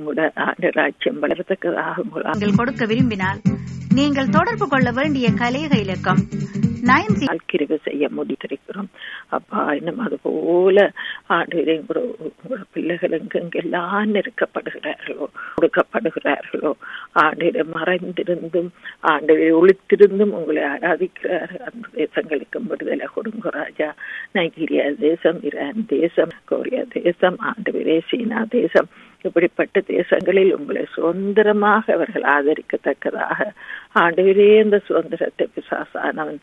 உங்களோட ஆண்டு ராஜ்யம் வளரத்தக்கதாக உங்களால் நீங்கள் கொடுக்க விரும்பினால் நீங்கள் தொடர்பு கொள்ள வேண்டிய கலேக இலக்கம் நைன் கிருப செய்ய முடித்திருக்கிறோம் அப்பா இன்னும் அது போல ஆண்டு உங்களோட பிள்ளைகள் எங்கெங்கெல்லாம் நெருக்கப்படுகிறார்களோ கொடுக்கப்படுகிறார்களோ ஆண்டு மறைந்திருந்தும் ஆண்டு ஒளித்திருந்தும் உங்களை ஆராதிக்கிறார்கள் அந்த தேசங்களுக்கு விடுதலை கொடுங்க ராஜா நைஜீரியா தேசம் ஈரான் தேசம் கொரியா தேசம் ஆண்டு சீனா தேசம் இப்படிப்பட்ட தேசங்களில் உங்களை சுதந்திரமாக அவர்கள் ஆதரிக்கத்தக்கதாக ஆண்டவரே இந்த சுதந்திரத்தை பிசாசானவன்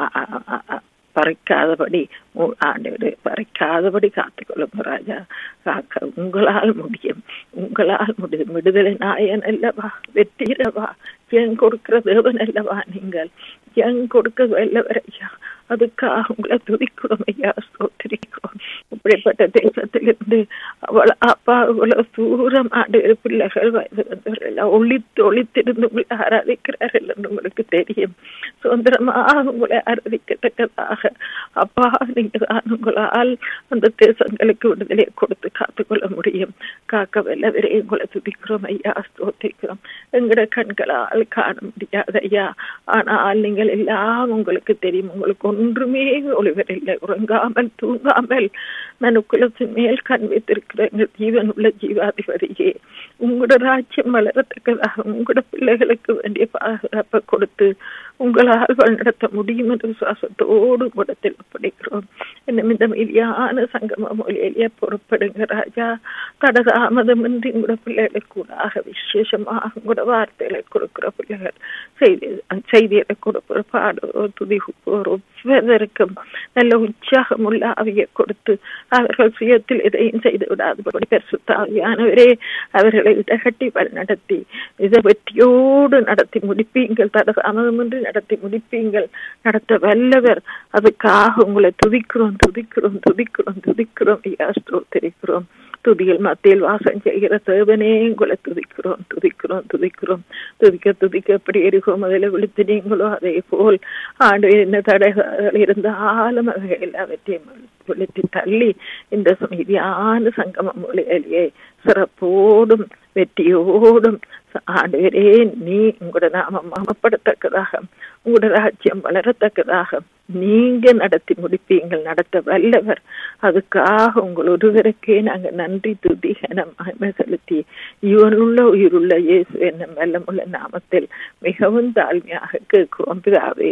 பறிக்காதபடி ஆண்டவரே பறிக்காதபடி காத்துக்கொள்ளுங்க ராஜா காக்க உங்களால் முடியும் உங்களால் முடியும் விடுதலை நாயன் அல்லவா வெற்றிரவா என் கொடுக்கிற தேவன் அல்லவா நீங்கள் என் கொடுக்க வல்லவர் ஐயா அதுக்காக உங்களை துதிக்கிறோம் ஐயா ஸ்தோத்திரிக்கிறோம் இப்படிப்பட்ட தேசத்திலிருந்து அவள் அப்பா இவ்வளவு தூரம் ஆண்டு பிள்ளைகள் வயது வந்தவர்கள் எல்லாம் ஒழித்து ஒழித்திருந்து உங்களை ஆராதிக்கிறார்கள் என்று உங்களுக்கு தெரியும் சுதந்திரமாக உங்களை ஆராதிக்கத்தக்கதாக அப்பா நீங்க தான் உங்களால் அந்த தேசங்களுக்கு விடுதலையை கொடுத்து காத்துக்கொள்ள முடியும் காக்க வல்லவரே உங்களை துதிக்கிறோம் ஐயா ஸ்தோத்திரிக்கிறோம் எங்கட கண்களால் காண முடியாது ஐயா ஆனால் நீங்கள் எல்லாம் உங்களுக்கு தெரியும் உங்களுக்கு ஒன்றுமே ஒளிவரில்லை உறங்காமல் தூங்காமல் மனுக்குலத்தின் மேல் கண் வைத்திருக்கிற எங்கள் ஜீவன் உள்ள ஜீவாதிபதியே உங்களோட ராஜ்யம் வளரத்தக்கதாக உங்களோட பிள்ளைகளுக்கு வேண்டிய பாதுகாப்பை கொடுத்து உங்களால் வழிநடத்த முடியும் என்ற விசுவாசத்தோடு கூடத்தில் ஒப்படைக்கிறோம் இன்னும் இந்த மீதியான சங்கம மொழியிலேயே பொறுப்படுங்க ராஜா தடதாமதமின்றி உங்களோட பிள்ளைகளுக்கு கூடாக விசேஷமாக உங்களோட வார்த்தைகளை கொடுக்கிற பிள்ளைகள் செய்தி செய்திகளை கொடுக்கிற பாடுவோ துதிப்போர் ஒவ்வொருவருக்கும் நல்ல உற்சாகம் உள்ள ஆவியை கொடுத்து அவர்கள் சுயத்தில் எதையும் செய்து விடாதபடி பரிசுத்தாவியானவரே அவர்களை இடகட்டி நடத்தி இதை வெற்றியோடு நடத்தி முடிப்பீங்கள் தடதாமதமின்றி நடத்தி முடிப்பீங்கள் நடத்த வல்லவர் அதுக்காக உங்களை துதிக்கிறோம் துதிக்கிறோம் துதிக்கிறோம் துதிக்கிறோம் ஐயா ஸ்தோத்திரிக்கிறோம் துதியில் மத்தியில் வாசம் செய்கிற தேவனே உங்களை துதிக்கிறோம் துதிக்கிறோம் துதிக்கிறோம் துதிக்க துதிக்க எப்படி இருக்கோம் அதில் விழுத்து நீங்களோ அதே போல் ஆண்டு என்ன தடைகள் இருந்தாலும் அவை எல்லாவற்றையும் விழுத்தி தள்ளி இந்த மீதியான சங்கம மொழியிலேயே சிறப்போடும் வெற்றியோடும் ஆண்டவரே நீ உங்களோட நாமம் மமப்படத்தக்கதாக உங்களோட ராஜ்யம் வளரத்தக்கதாக நீங்க நடத்தி முடிப்பீங்கள் நடத்த வல்லவர் அதுக்காக உங்கள் ஒருவருக்கே நாங்க நன்றி துதி மகிமை செலுத்தி இவனுள்ள உயிருள்ள இயேசு என்ன வல்லமுள்ள நாமத்தில் மிகவும் தாழ்மையாக கேட்கிறோம் பிதாவே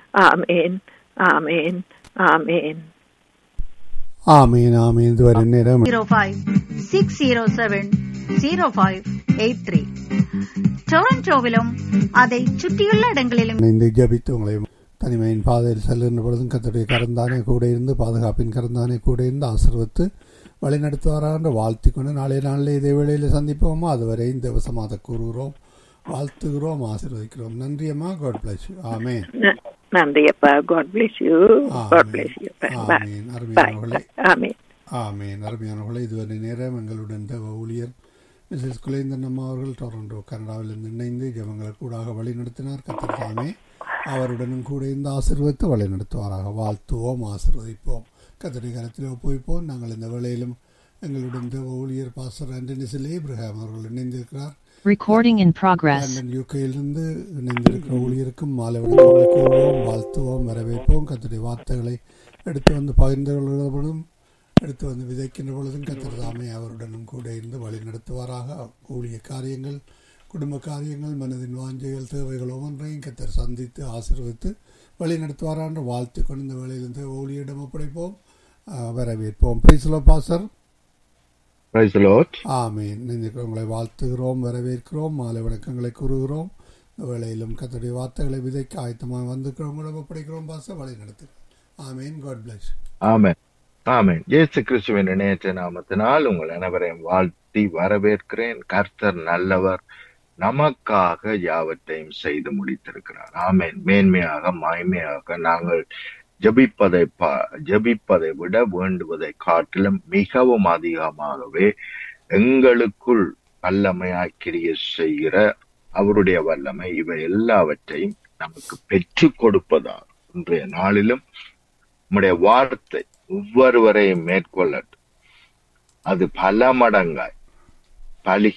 ஆமேன் ஆமேன் ஆமேன் ஆமீன் ஆமீன் இதுவரை நேரம் zero five six zero seven zero five eight three டொரண்டோவிலும் அதை சுற்றியுள்ள இடங்களிலும் இணைந்து ஜபித்து உங்களை தனிமையின் பாதையில் செல்லுகின்ற பொழுதும் கத்தருடைய கரந்தானே கூட இருந்து பாதுகாப்பின் கரந்தானே கூட இருந்து ஆசிர்வத்து வழிநடத்துவாராக வாழ்த்தி கொண்டு நாளைய நாளில் இதே வேளையில் சந்திப்போமா அதுவரை இந்த வசமாக கூறுகிறோம் வாழ்த்துகிறோம் ஆசீர்வதிக்கிறோம் நன்றி அம்மா காட் பிளஸ் யூ ஆமே நன்றி அப்பா God bless you God bless you ஆமீன் அருமையானவர்களே ஆமீன் ஆமீன் அருமையானவர்களே இதுவரை நேரம் எங்களுடன் தேவ ஊழியர் மிஸ்ஸஸ் குலேந்தன் அம்மா அவர்கள் டொரண்டோ கனடாவிலிருந்து இணைந்து ஜபங்களை கூடாக வழி நடத்தினார் கத்திரதாமே அவருடனும் கூட இந்த ஆசிர்வத்தை வழி நடத்துவாராக வாழ்த்துவோம் ஆசிர்வதிப்போம் கத்தடி கரத்தில் ஒப்புவிப்போம் நாங்கள் இந்த வேளையிலும் எங்களுடன் தேவ ஊழியர் பாஸ்டர் ஆண்டனிசில் இப்ரஹாம் அவர்கள் இணைந்திருக்கிறார் Recording in progress. லண்டன் யூகேயிலிருந்து இணைந்திருக்கிற ஊழியருக்கும் மாலை வணக்கங்களை கூறுவோம் வாழ்த்துவோம் வரவேற்போம் கத்தடி வார்த்தைகளை எடுத்து வந்து பகிர்ந்து கொள்கிற பொழுதும் எடுத்து வந்து விதைக்கின்ற பொழுதும் கத்தர் தாமே அவருடனும் கூட இருந்து வழி நடத்துவாராக ஊழிய காரியங்கள் குடும்ப காரியங்கள் மனதின் வாஞ்சைகள் தேவைகள் ஒவ்வொன்றையும் கத்தர் சந்தித்து ஆசீர்வதித்து வழி நடத்துவாரான்ற வாழ்த்து கொண்டு இந்த வேளையிலிருந்து ஊழியரிடம் ஒப்படைப்போம் ஆஹ் வரவேற்போம் பிரிசுலோ பாசர் Praise the Lord. ஆமீன் நீங்கள் உங்களை வாழ்த்துகிறோம் வரவேற்கிறோம் மாலை வணக்கங்களை கூறுகிறோம் இந்த வேளையிலும் கத்தருடைய வார்த்தைகளை விதைக்க ஆயத்தமாக வந்திருக்கிறவங்களும் ஒப்படைக்கிறோம் பாச வழி நடத்துகிறோம் ஆமீன் காட் பிளஸ் ஆமென் ஆமென் இயேசு கிறிஸ்துவின் இணையற்ற நாமத்தினால் உங்கள் அனைவரையும் வாழ்த்தி வரவேற்கிறேன் கர்த்தர் நல்லவர் நமக்காக யாவற்றையும் செய்து முடித்திருக்கிறார் ஆமென் மேன்மையாக மாய்மையாக நாங்கள் ஜபிப்பதை பா- ஜபிப்பதை விட வேண்டுவதை காட்டிலும் மிகவும் அதிகமாகவே எங்களுக்குள் வல்லமையாய் கிரிய செய்கிற அவருடைய வல்லமை இவை எல்லாவற்றையும் நமக்கு பெற்றுக் கொடுப்பதால் இன்றைய நாளிலும் நம்முடைய வார்த்தை ஒவ்வொருவரையும் மேற்கொள்ளட்டும் அது பல மடங்காய் பலி